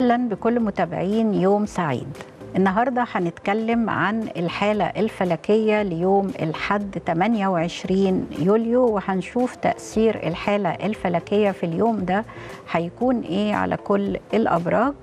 اهلا بكل متابعين يوم سعيد النهارده هنتكلم عن الحاله الفلكيه ليوم الحد 28 يوليو وهنشوف تاثير الحاله الفلكيه في اليوم ده هيكون ايه على كل الابراج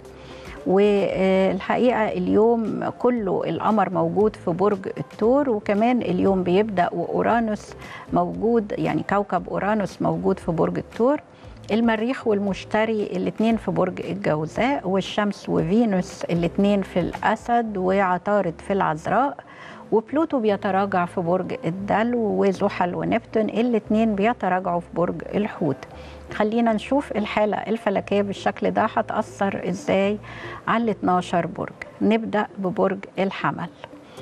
والحقيقه اليوم كله القمر موجود في برج الثور وكمان اليوم بيبدا واورانوس موجود يعني كوكب اورانوس موجود في برج الثور المريخ والمشتري الاثنين في برج الجوزاء والشمس وفينوس الاثنين في الاسد وعطارد في العذراء وبلوتو بيتراجع في برج الدلو وزحل ونبتون الاثنين بيتراجعوا في برج الحوت خلينا نشوف الحالة الفلكية بالشكل ده هتأثر ازاي على ال 12 برج نبدأ ببرج الحمل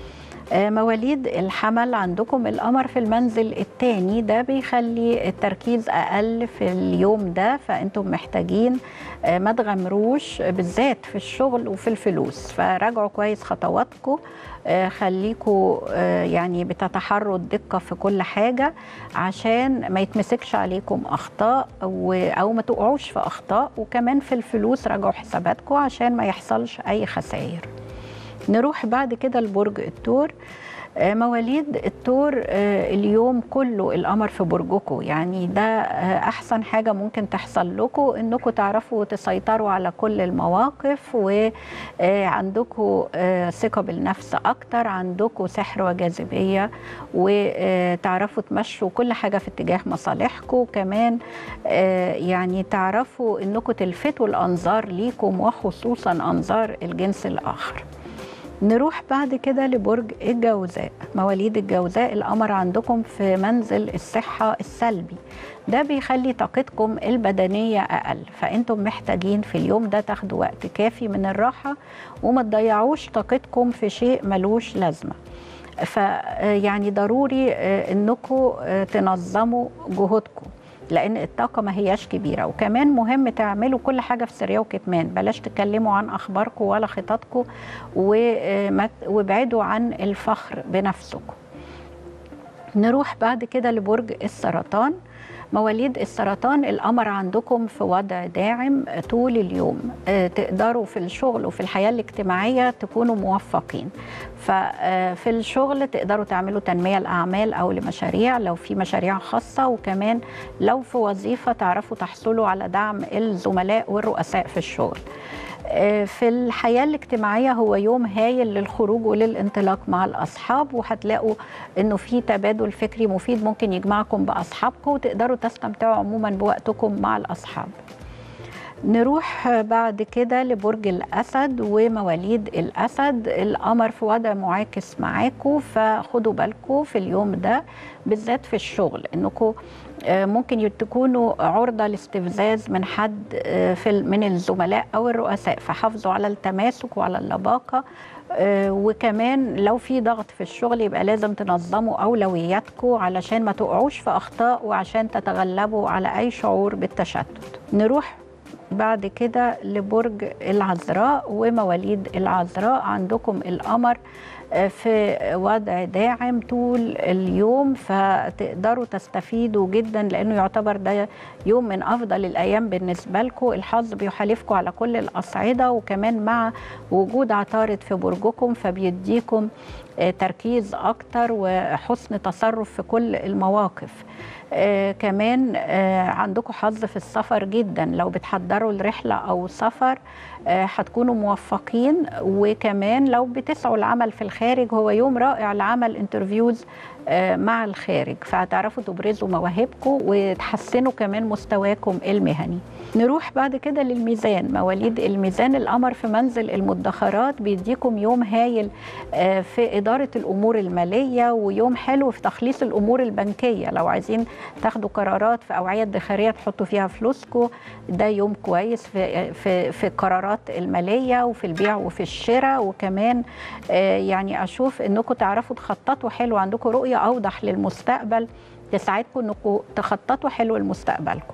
مواليد الحمل عندكم القمر في المنزل الثاني ده بيخلي التركيز اقل في اليوم ده فانتم محتاجين ما تغامروش بالذات في الشغل وفي الفلوس فراجعوا كويس خطواتكم خليكم يعني بتتحروا الدقة في كل حاجة عشان ما يتمسكش عليكم أخطاء أو ما تقعوش في أخطاء وكمان في الفلوس راجعوا حساباتكم عشان ما يحصلش أي خسائر نروح بعد كده لبرج الثور مواليد الثور اليوم كله القمر في برجكم يعني ده احسن حاجه ممكن تحصل لكم انكم تعرفوا تسيطروا على كل المواقف وعندكم ثقه بالنفس اكتر عندكم سحر وجاذبيه وتعرفوا تمشوا كل حاجه في اتجاه مصالحكم كمان يعني تعرفوا انكم تلفتوا الانظار ليكم وخصوصا انظار الجنس الاخر نروح بعد كده لبرج الجوزاء مواليد الجوزاء القمر عندكم في منزل الصحة السلبي ده بيخلي طاقتكم البدنية أقل فأنتم محتاجين في اليوم ده تاخدوا وقت كافي من الراحة وما تضيعوش طاقتكم في شيء ملوش لازمة فيعني ضروري أنكم تنظموا جهودكم لان الطاقه ما هياش كبيره وكمان مهم تعملوا كل حاجه في سريه وكتمان بلاش تتكلموا عن اخباركم ولا خططكم وابعدوا عن الفخر بنفسكم نروح بعد كده لبرج السرطان مواليد السرطان القمر عندكم في وضع داعم طول اليوم تقدروا في الشغل وفي الحياة الاجتماعية تكونوا موفقين ففي الشغل تقدروا تعملوا تنمية الأعمال أو لمشاريع لو في مشاريع خاصة وكمان لو في وظيفة تعرفوا تحصلوا على دعم الزملاء والرؤساء في الشغل في الحياة الاجتماعية هو يوم هايل للخروج وللانطلاق مع الأصحاب وهتلاقوا أنه في تبادل فكري مفيد ممكن يجمعكم بأصحابكم وتقدروا تستمتعوا عموما بوقتكم مع الأصحاب نروح بعد كده لبرج الأسد ومواليد الأسد القمر في وضع معاكس معاكم فخدوا بالكم في اليوم ده بالذات في الشغل انكم ممكن تكونوا عرضه لاستفزاز من حد في من الزملاء او الرؤساء فحافظوا على التماسك وعلى اللباقه وكمان لو في ضغط في الشغل يبقى لازم تنظموا اولوياتكم علشان ما تقعوش في اخطاء وعشان تتغلبوا على اي شعور بالتشتت نروح بعد كده لبرج العذراء ومواليد العذراء عندكم القمر في وضع داعم طول اليوم فتقدروا تستفيدوا جدا لانه يعتبر ده يوم من افضل الايام بالنسبه لكم الحظ بيحالفكم على كل الاصعده وكمان مع وجود عطارد في برجكم فبيديكم تركيز اكتر وحسن تصرف في كل المواقف آه كمان آه عندكم حظ في السفر جدا لو بتحضروا الرحلة أو سفر هتكونوا آه موفقين وكمان لو بتسعوا العمل في الخارج هو يوم رائع لعمل انترفيوز مع الخارج فهتعرفوا تبرزوا مواهبكم وتحسنوا كمان مستواكم المهني نروح بعد كده للميزان مواليد الميزان القمر في منزل المدخرات بيديكم يوم هايل في إدارة الأمور المالية ويوم حلو في تخليص الأمور البنكية لو عايزين تاخدوا قرارات في أوعية ادخارية تحطوا فيها فلوسكم ده يوم كويس في في في القرارات المالية وفي البيع وفي الشراء وكمان يعني أشوف إنكم تعرفوا تخططوا حلو عندكم رؤية أوضح للمستقبل تساعدكم إنكم تخططوا حلو لمستقبلكم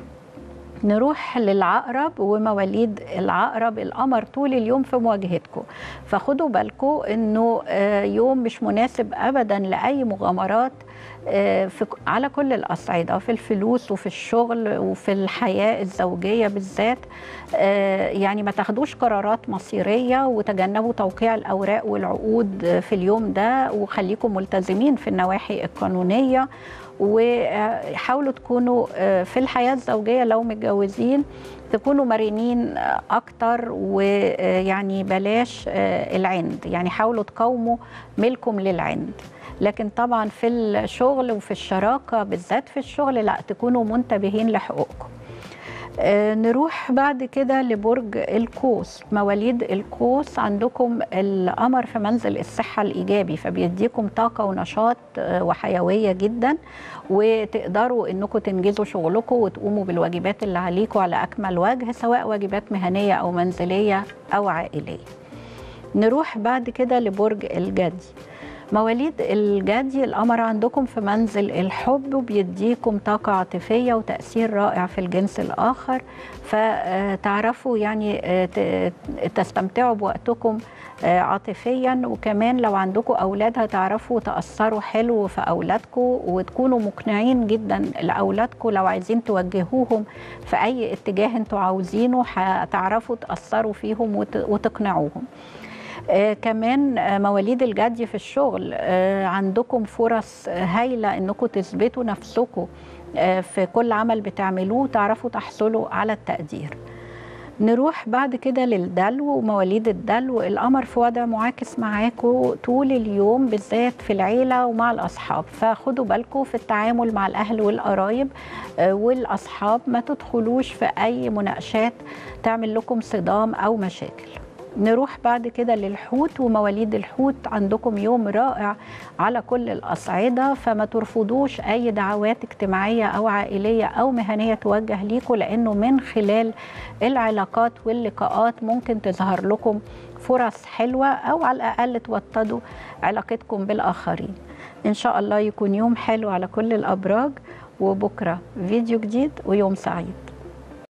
نروح للعقرب ومواليد العقرب القمر طول اليوم في مواجهتكم فخدوا بالكم انه يوم مش مناسب ابدا لاي مغامرات آه، في على كل الأصعدة في الفلوس وفي الشغل وفي الحياة الزوجية بالذات آه، يعني ما تاخدوش قرارات مصيرية وتجنبوا توقيع الأوراق والعقود في اليوم ده وخليكم ملتزمين في النواحي القانونية وحاولوا تكونوا آه، في الحياة الزوجية لو متجوزين تكونوا مرنين أكتر ويعني بلاش آه، العند يعني حاولوا تقاوموا ملكم للعند لكن طبعا في الشغل وفي الشراكة بالذات في الشغل لا تكونوا منتبهين لحقوقكم آه، نروح بعد كده لبرج القوس مواليد القوس عندكم القمر في منزل الصحة الإيجابي فبيديكم طاقة ونشاط آه، وحيوية جدا وتقدروا انكم تنجزوا شغلكم وتقوموا بالواجبات اللي عليكم على أكمل وجه سواء واجبات مهنية أو منزلية أو عائلية نروح بعد كده لبرج الجدي مواليد الجدي القمر عندكم في منزل الحب وبيديكم طاقة عاطفية وتأثير رائع في الجنس الآخر فتعرفوا يعني آه، ت- تستمتعوا بوقتكم آه، عاطفيا وكمان لو عندكم أولاد هتعرفوا تأثروا حلو في أولادكم وتكونوا مقنعين جدا لأولادكم لو عايزين توجهوهم في أي اتجاه انتوا عاوزينه هتعرفوا تأثروا فيهم وت- وتقنعوهم آه كمان آه مواليد الجدي في الشغل آه عندكم فرص آه، هايلة انكم تثبتوا نفسكم آه في كل عمل بتعملوه تعرفوا تحصلوا على التقدير نروح بعد كده للدلو ومواليد الدلو القمر في وضع معاكس معاكم طول اليوم بالذات في العيلة ومع الأصحاب فخدوا بالكم في التعامل مع الأهل والقرايب آه، والأصحاب ما تدخلوش في أي مناقشات تعمل لكم صدام أو مشاكل نروح بعد كده للحوت ومواليد الحوت عندكم يوم رائع على كل الأصعدة فما ترفضوش أي دعوات اجتماعية أو عائلية أو مهنية توجه ليكم لأنه من خلال العلاقات واللقاءات ممكن تظهر لكم فرص حلوة أو على الأقل توطدوا علاقتكم بالآخرين إن شاء الله يكون يوم حلو على كل الأبراج وبكرة فيديو جديد ويوم سعيد